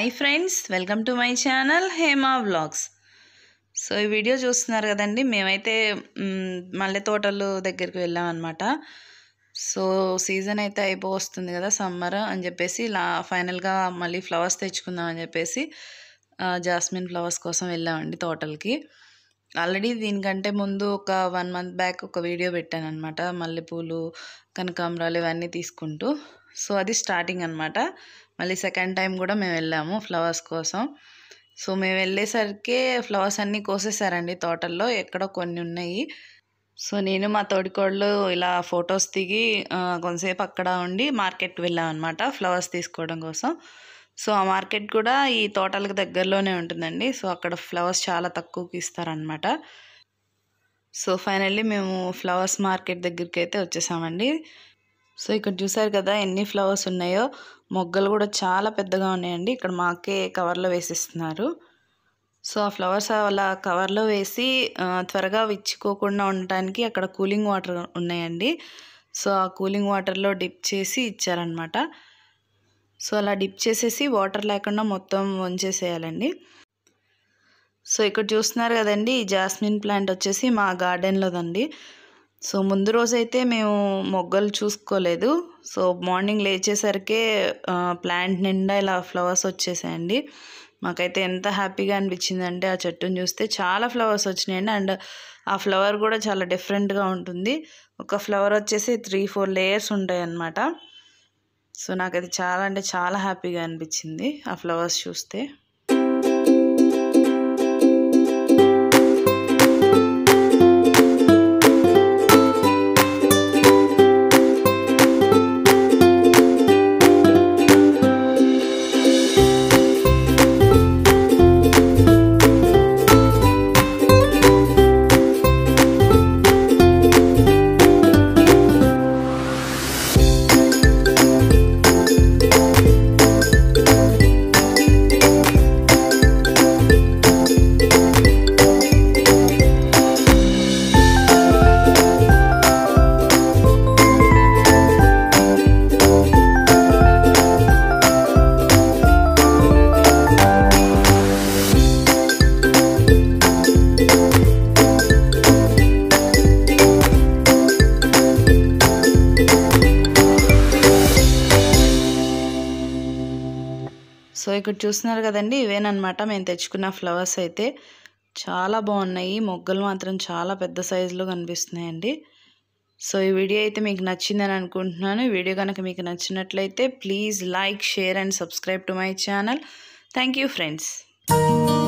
friends welcome to my channel Hema vlogs so ఈ video చూస్తున్నారు కదండి మేమైతే మ్, మల్లె తోటలు దగ్గరికి వెళ్ళాం అనమాట సో సీజన్ అయితే అయిపో వస్తుంది కదా సమ్మర్ అని చెప్పేసి లా ఫైనల్గా మళ్ళీ ఫ్లవర్స్ తెచ్చుకుందాం అని చెప్పేసి ఆ, జాస్మిన్ ఫ్లవర్స్ కోసం వెళ్ళామండి తోటలకి ఆల్రెడీ దీనికంటే ముందు ఒక వన్ మంత్ బ్యాక్ ఒక వీడియో పెట్టాను అనమాట మల్లెపూలు కనకాంబరాలు ఇవన్నీ తీసుకుంటూ సో అది స్టార్టింగ్ అనమాట మళ్ళీ సెకండ్ టైం కూడా మేము వెళ్ళాము ఫ్లవర్స్ కోసం సో మేము వెళ్ళేసరికి ఫ్లవర్స్ అన్నీ కోసేసారండి తోటల్లో ఎక్కడో కొన్ని ఉన్నాయి సో నేను మా తోడికోళ్ళు ఇలా ఫొటోస్ దిగి ఆ, కొంతసేపు అక్కడ ఉండి మార్కెట్ వెళ్ళాం అనమాట ఫ్లవర్స్ తీసుకోవడం కోసం సో ఆ మార్కెట్ కూడా ఈ తోటలకు దగ్గరలోనే ఉంటుందండి సో అక్కడ ఫ్లవర్స్ చాలా తక్కువకి ఇస్తారనమాట సో ఫైనల్లీ మేము ఫ్లవర్స్ మార్కెట్ దగ్గరికి అయితే వచ్చేసామండి సో ఇక్కడ చూసారు కదా ఎన్ని ఫ్లవర్స్ ఉన్నాయో మొగ్గలు కూడా చాలా పెద్దగా ఉన్నాయండి ఇక్కడ మాకే కవర్లో వేసిస్తున్నారు సో ఆ ఫ్లవర్స్ అలా కవర్లో వేసి ఆ, త్వరగా విచ్చుకోకుండా ఉండటానికి అక్కడ కూలింగ్ వాటర్ ఉన్నాయండి సో ఆ కూలింగ్ వాటర్లో డిప్ చేసి ఇచ్చారనమాట సో అలా డిప్ చేసేసి వాటర్ లేకుండా మొత్తం వంచేసేయాలండి సో ఇక్కడ చూస్తున్నారు కదండి ఈ జాస్మిన్ ప్లాంట్ వచ్చేసి మా గార్డెన్లోదండి సో ముందు రోజైతే మేము మొగ్గలు చూసుకోలేదు సో మార్నింగ్ లేచేసరికే ప్లాంట్ నిండా ఇలా ఫ్లవర్స్ వచ్చేసాయండి మాకైతే ఎంత హ్యాపీగా అనిపించిందంటే ఆ చెట్టును చూస్తే చాలా ఫ్లవర్స్ వచ్చినాయండి అండ్ ఆ ఫ్లవర్ కూడా చాలా డిఫరెంట్గా ఉంటుంది ఒక ఫ్లవర్ వచ్చేసి త్రీ ఫోర్ లేయర్స్ ఉంటాయి అన్నమాట సో నాకైతే చాలా అంటే చాలా హ్యాపీగా అనిపించింది ఆ ఫ్లవర్స్ చూస్తే సో ఇక్కడ చూస్తున్నారు కదండి ఇవేనమాట మేము తెచ్చుకున్న ఫ్లవర్స్ అయితే చాలా బాగున్నాయి మొగ్గలు మాత్రం చాలా పెద్ద సైజులో కనిపిస్తున్నాయండి సో ఈ వీడియో అయితే మీకు నచ్చిందని అనుకుంటున్నాను ఈ వీడియో కనుక మీకు నచ్చినట్లయితే please like share and subscribe to my channel thank you friends